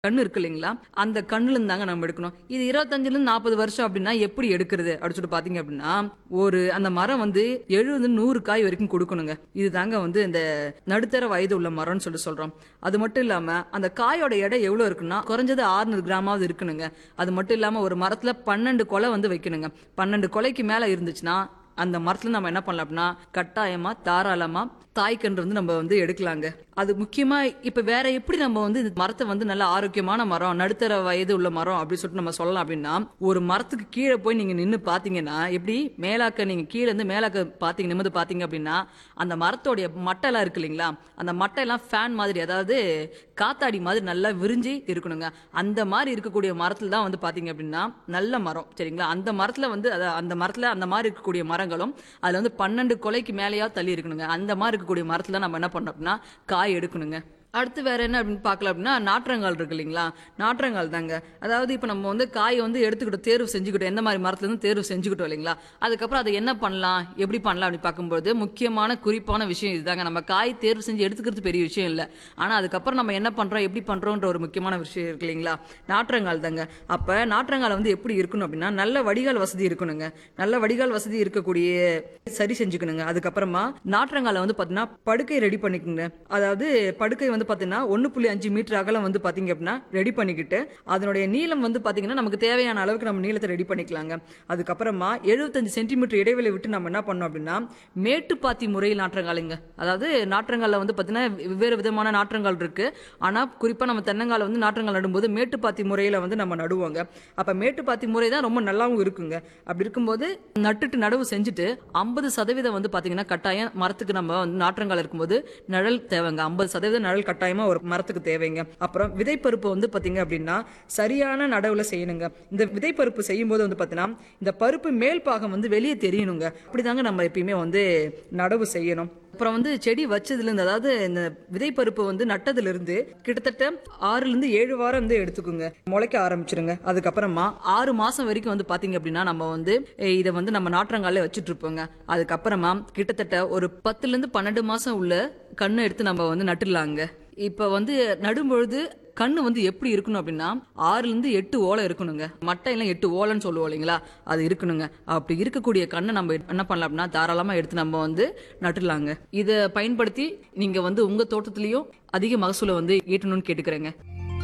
கண்ணு இருக்கு இல்லைங்களா அந்த கண்ணுல இருந்து தாங்க நம்ம எடுக்கணும் இது இருபத்தஞ்சுல இருந்து நாற்பது வருஷம் அப்படின்னா எப்படி எடுக்கிறது அப்படின்னு சொல்லிட்டு பாத்தீங்க அப்படின்னா ஒரு அந்த மரம் வந்து எழுபது நூறு காய் வரைக்கும் கொடுக்கணுங்க இது தாங்க வந்து இந்த நடுத்தர வயது உள்ள மரம்னு சொல்லிட்டு சொல்றோம் அது மட்டும் இல்லாம அந்த காயோட எடை எவ்வளவு இருக்குன்னா குறைஞ்சது 600 கிராமாவது இருக்கணுங்க அது மட்டும் இல்லாம ஒரு மரத்துல பன்னெண்டு கொலை வந்து வைக்கணுங்க பன்னெண்டு கொலைக்கு மேல இருந்துச்சுன்னா அந்த மரத்துல நம்ம என்ன பண்ணலாம் அப்படின்னா கட்டாயமா தாராளமா தாய்க்கன்று வந்து நம்ம வந்து எடுக்கலாங்க அது முக்கியமா இப்ப வேற எப்படி நம்ம வந்து இந்த மரத்தை வந்து நல்ல ஆரோக்கியமான மரம் நடுத்தர வயது உள்ள மரம் அப்படின்னு சொல்லிட்டு நம்ம சொல்லலாம் அப்படின்னா ஒரு மரத்துக்கு கீழே போய் நீங்க நின்னு பாத்தீங்கன்னா எப்படி மேலாக்க நீங்க கீழே இருந்து மேலாக்க பாத்தீங்க நிமிந்து பாத்தீங்க அப்படின்னா அந்த மரத்தோடைய மட்டைலாம் இருக்கு இல்லைங்களா அந்த மட்டையெல்லாம் ஃபேன் மாதிரி அதாவது காத்தாடி மாதிரி நல்லா விரிஞ்சு இருக்கணுங்க அந்த மாதிரி இருக்கக்கூடிய மரத்துல தான் வந்து பாத்தீங்க அப்படின்னா நல்ல மரம் சரிங்களா அந்த மரத்துல வந்து அத- அந்த மரத்துல அந்த மாதிரி இருக்கக்கூடிய மரங்களும் அதுல வந்து பன்னெண்டு கொலைக்கு மேலேயா தள்ளி இருக்கணுங்க அந்த மாதிரி இருக்கக்கூடிய மரத்துல நம்ம என்ன பண்ணோம் அப்படின்னா காய் எடுக்கணுங்க அடுத்து வேற என்ன அப்படின்னு பார்க்கலாம் அப்படின்னா நாற்றங்கால் இருக்கு இல்லைங்களா நாற்றங்கால் தாங்க அதாவது இப்போ நம்ம வந்து காயை வந்து எடுத்துக்கிட்டோம் தேர்வு செஞ்சுக்கிட்டோம் எந்த மாதிரி மரத்துல இருந்து தேர்வு செஞ்சுக்கிட்டோம் இல்லைங்களா அதுக்கப்புறம் அதை என்ன பண்ணலாம் எப்படி பண்ணலாம் அப்படின்னு பார்க்கும்போது முக்கியமான குறிப்பான விஷயம் இதுதாங்க நம்ம காய் தேர்வு செஞ்சு எடுத்துக்கிறது பெரிய விஷயம் இல்லை ஆனா அதுக்கப்புறம் நம்ம என்ன பண்றோம் எப்படி பண்றோம்ன்ற ஒரு முக்கியமான விஷயம் இருக்கு இல்லைங்களா நாற்றங்கால் தாங்க அப்ப நாற்றங்கால் வந்து எப்படி இருக்கணும் அப்படின்னா நல்ல வடிகால் வசதி இருக்கணுங்க நல்ல வடிகால் வசதி இருக்கக்கூடிய சரி செஞ்சுக்கணுங்க அதுக்கப்புறமா நாற்றங்கால வந்து பாத்தீங்கன்னா படுக்கை ரெடி பண்ணிக்கோங்க அதாவது படுக்கை வந்து பாத்தீங்கன்னா ஒன்னு புள்ளி அஞ்சு மீட்டர் அகலம் வந்து பாத்தீங்க அப்படின்னா ரெடி பண்ணிக்கிட்டு அதனுடைய நீளம் வந்து பாத்தீங்கன்னா நமக்கு தேவையான அளவுக்கு நம்ம நீளத்தை ரெடி பண்ணிக்கலாங்க அதுக்கப்புறமா எழுபத்தஞ்சு சென்டிமீட்டர் இடைவெளி விட்டு நம்ம என்ன பண்ணோம் அப்படின்னா மேட்டுப்பாத்தி முறையில் நாற்றங்காலுங்க அதாவது நாற்றங்கால வந்து பாத்தீங்கன்னா வெவ்வேறு விதமான நாற்றங்கால் இருக்கு ஆனா குறிப்பா நம்ம தென்னங்கால வந்து நாற்றங்கால் நடும்போது மேட்டுப்பாத்தி முறையில வந்து நம்ம நடுவோங்க அப்ப மேட்டுப்பாத்தி முறை தான் ரொம்ப நல்லாவும் இருக்குங்க அப்படி இருக்கும்போது நட்டுட்டு நடவு செஞ்சுட்டு ஐம்பது சதவீதம் வந்து பாத்தீங்கன்னா கட்டாயம் மரத்துக்கு நம்ம வந்து நாற்றங்கால் இருக்கும்போது நிழல் தேவைங்க ஐம்பது சதவீதம் நிழல் கட்டாயமா ஒரு மரத்துக்கு தேவைங்க அப்புறம் விதைப்பருப்பு வந்து பாத்தீங்க அப்படின்னா சரியான நடவுல செய்யணுங்க இந்த விதைப்பருப்பு செய்யும் போது வந்து பாத்தீங்கன்னா இந்த பருப்பு மேல் பாகம் வந்து வெளியே தெரியணுங்க அப்படிதாங்க நம்ம எப்பயுமே வந்து நடவு செய்யணும் அப்புறம் வந்து செடி வச்சதுல இருந்து அதாவது இந்த விதைப்பருப்பு வந்து நட்டதுல இருந்து கிட்டத்தட்ட ஆறுல இருந்து ஏழு வாரம் வந்து எடுத்துக்குங்க முளைக்க ஆரம்பிச்சிருங்க அதுக்கப்புறமா ஆறு மாசம் வரைக்கும் வந்து பாத்தீங்க அப்படின்னா நம்ம வந்து அஹ், இதை வந்து நம்ம நாற்றங்கால வச்சுட்டு இருப்போங்க அதுக்கப்புறமா கிட்டத்தட்ட ஒரு பத்துல இருந்து பன்னெண்டு மாசம் உள்ள கண்ணு எடுத்து நம்ம வந்து நட்டுடலாங்க இப்ப வந்து நடும்பொழுது கண்ணு வந்து எப்படி இருக்கணும் அப்படின்னா ஆறுல இருந்து எட்டு ஓலை இருக்கணுங்க மட்டையெல்லாம் எட்டு ஓலைன்னு சொல்லுவோம் இல்லைங்களா அது இருக்கணுங்க அப்படி இருக்கக்கூடிய கண்ணை நம்ம என்ன பண்ணலாம் அப்படின்னா தாராளமா எடுத்து நம்ம வந்து நட்டுடலாங்க இதை பயன்படுத்தி நீங்க வந்து உங்க தோட்டத்திலயும் அதிக மகசூலை வந்து ஈட்டணும்னு கேட்டுக்கிறேங்க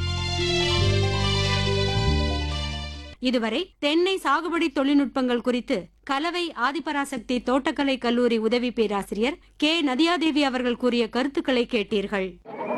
இதுவரை தென்னை சாகுபடி தொழில்நுட்பங்கள் குறித்து கலவை ஆதிபராசக்தி தோட்டக்கலை கல்லூரி உதவி பேராசிரியர் கே நதியாதேவி அவர்கள் கூறிய கருத்துக்களை கேட்டீர்கள்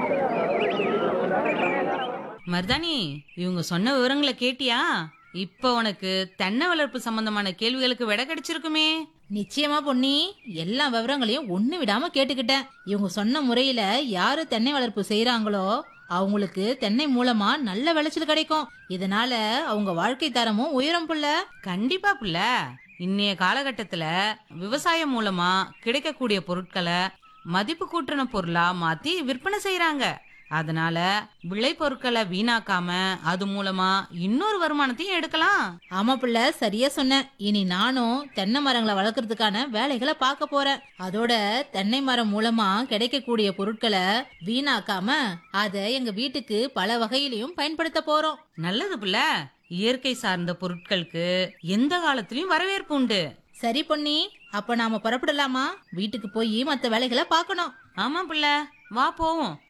மருதாணி இவங்க சொன்ன விவரங்களை கேட்டியா இப்ப உனக்கு தென்னை வளர்ப்பு சம்பந்தமான கேள்விகளுக்கு விடை கிடைச்சிருக்குமே நிச்சயமா பொன்னி எல்லா விவரங்களையும் ஒண்ணு விடாம கேட்டுக்கிட்டேன் இவங்க சொன்ன முறையில யாரு தென்னை வளர்ப்பு செய்யறாங்களோ அவங்களுக்கு தென்னை மூலமா நல்ல விளைச்சல் கிடைக்கும் இதனால அவங்க வாழ்க்கை தரமும் உயரும் புள்ள கண்டிப்பா புள்ள இன்னைய காலகட்டத்துல விவசாயம் மூலமா கிடைக்கக்கூடிய பொருட்களை மதிப்பு கூட்டின பொருளா மாத்தி விற்பனை செய்யறாங்க அதனால விளை பொருட்களை வீணாக்காம அது மூலமா இன்னொரு வருமானத்தையும் எடுக்கலாம் ஆமா புள்ள சரியா சொன்ன இனி நானும் தென்னை மரங்களை வளர்க்கறதுக்கான வேலைகளை பார்க்க போறேன் அதோட தென்னை மரம் மூலமா கிடைக்கக்கூடிய பொருட்களை வீணாக்காம அதை எங்க வீட்டுக்கு பல வகையிலையும் பயன்படுத்த போறோம் நல்லது புள்ள இயற்கை சார்ந்த பொருட்களுக்கு எந்த காலத்திலயும் வரவேற்பு உண்டு சரி பொன்னி அப்ப நாம புறப்படலாமா வீட்டுக்கு போய் மத்த வேலைகளை பார்க்கணும் ஆமா புள்ள வா போவோம்